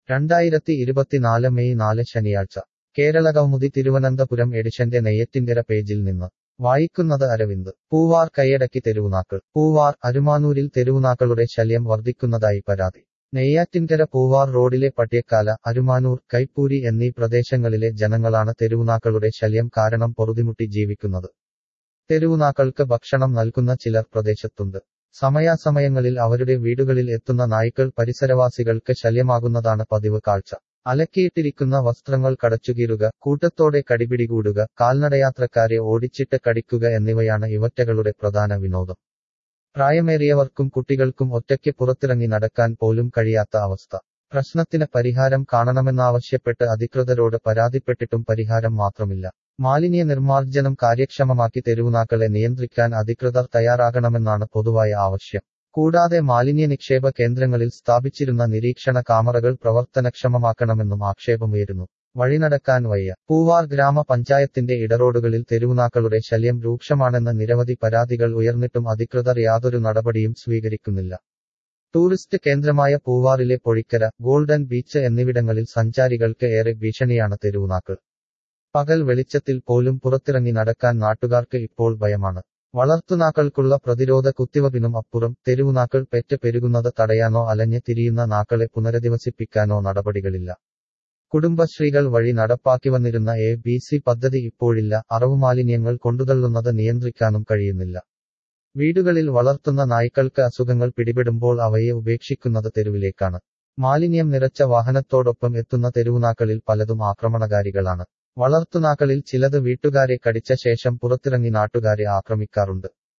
രണ്ടായിരത്തി ഇരുപത്തിനാല് മെയ് നാല് ശനിയാഴ്ച കേരളകൗമുദി തിരുവനന്തപുരം എഡിഷന്റെ നെയ്യറ്റിൻകര പേജിൽ നിന്ന് വായിക്കുന്നത് അരവിന്ദ് പൂവാർ കൈയടക്കി തെരുവുനാക്കൾ പൂവാർ അരുമാനൂരിൽ തെരുവുനാക്കളുടെ ശല്യം വർദ്ധിക്കുന്നതായി പരാതി നെയ്യാറ്റിൻകര പൂവാർ റോഡിലെ പട്യക്കാല അരുമാനൂർ കൈപ്പൂരി എന്നീ പ്രദേശങ്ങളിലെ ജനങ്ങളാണ് തെരുവുനാക്കളുടെ ശല്യം കാരണം പൊറുതിമുട്ടി ജീവിക്കുന്നത് തെരുവുനാക്കൾക്ക് ഭക്ഷണം നൽകുന്ന ചിലർ പ്രദേശത്തുണ്ട് സമയാസമയങ്ങളിൽ അവരുടെ വീടുകളിൽ എത്തുന്ന നായ്ക്കൾ പരിസരവാസികൾക്ക് ശല്യമാകുന്നതാണ് പതിവ് കാഴ്ച അലക്കിയിട്ടിരിക്കുന്ന വസ്ത്രങ്ങൾ കടച്ചുകീറുക കൂട്ടത്തോടെ കടിപിടികൂടുക കാൽനടയാത്രക്കാരെ ഓടിച്ചിട്ട് കടിക്കുക എന്നിവയാണ് ഇവറ്റകളുടെ പ്രധാന വിനോദം പ്രായമേറിയവർക്കും കുട്ടികൾക്കും ഒറ്റയ്ക്ക് പുറത്തിറങ്ങി നടക്കാൻ പോലും കഴിയാത്ത അവസ്ഥ പ്രശ്നത്തിന് പരിഹാരം കാണണമെന്നാവശ്യപ്പെട്ട് അധികൃതരോട് പരാതിപ്പെട്ടിട്ടും പരിഹാരം മാത്രമില്ല മാലിന്യ നിർമ്മാർജ്ജനം കാര്യക്ഷമമാക്കി തെരുവുനാക്കളെ നിയന്ത്രിക്കാൻ അധികൃതർ തയ്യാറാകണമെന്നാണ് പൊതുവായ ആവശ്യം കൂടാതെ മാലിന്യ നിക്ഷേപ കേന്ദ്രങ്ങളിൽ സ്ഥാപിച്ചിരുന്ന നിരീക്ഷണ കാമറകൾ പ്രവർത്തനക്ഷമമാക്കണമെന്നും ആക്ഷേപമുയരുന്നു വഴിനടക്കാൻ വയ്യ പൂവാർ ഗ്രാമപഞ്ചായത്തിന്റെ ഇടറോഡുകളിൽ തെരുവുനാക്കളുടെ ശല്യം രൂക്ഷമാണെന്ന് നിരവധി പരാതികൾ ഉയർന്നിട്ടും അധികൃതർ യാതൊരു നടപടിയും സ്വീകരിക്കുന്നില്ല ടൂറിസ്റ്റ് കേന്ദ്രമായ പൂവാറിലെ പൊഴിക്കര ഗോൾഡൻ ബീച്ച് എന്നിവിടങ്ങളിൽ സഞ്ചാരികൾക്ക് ഏറെ ഭീഷണിയാണ് തെരുവുനാക്കൾ പകൽ വെളിച്ചത്തിൽ പോലും പുറത്തിറങ്ങി നടക്കാൻ നാട്ടുകാർക്ക് ഇപ്പോൾ ഭയമാണ് വളർത്തുനാക്കൾക്കുള്ള പ്രതിരോധ കുത്തിവപ്പിനും അപ്പുറം തെരുവുനാക്കൾ പെറ്റ് പെരുകുന്നത് തടയാനോ അലഞ്ഞ് തിരിയുന്ന നാക്കളെ പുനരധിവസിപ്പിക്കാനോ നടപടികളില്ല കുടുംബശ്രീകൾ വഴി നടപ്പാക്കി വന്നിരുന്ന എ ബി സി പദ്ധതി ഇപ്പോഴില്ല അറവുമാലിന്യങ്ങൾ കൊണ്ടുതള്ളുന്നത് നിയന്ത്രിക്കാനും കഴിയുന്നില്ല വീടുകളിൽ വളർത്തുന്ന നായ്ക്കൾക്ക് അസുഖങ്ങൾ പിടിപെടുമ്പോൾ അവയെ ഉപേക്ഷിക്കുന്നത് തെരുവിലേക്കാണ് മാലിന്യം നിറച്ച വാഹനത്തോടൊപ്പം എത്തുന്ന തെരുവുനാക്കളിൽ പലതും ആക്രമണകാരികളാണ് വളർത്തുനാക്കളിൽ ചിലത് വീട്ടുകാരെ കടിച്ച ശേഷം പുറത്തിറങ്ങി നാട്ടുകാരെ ആക്രമിക്കാറുണ്ട്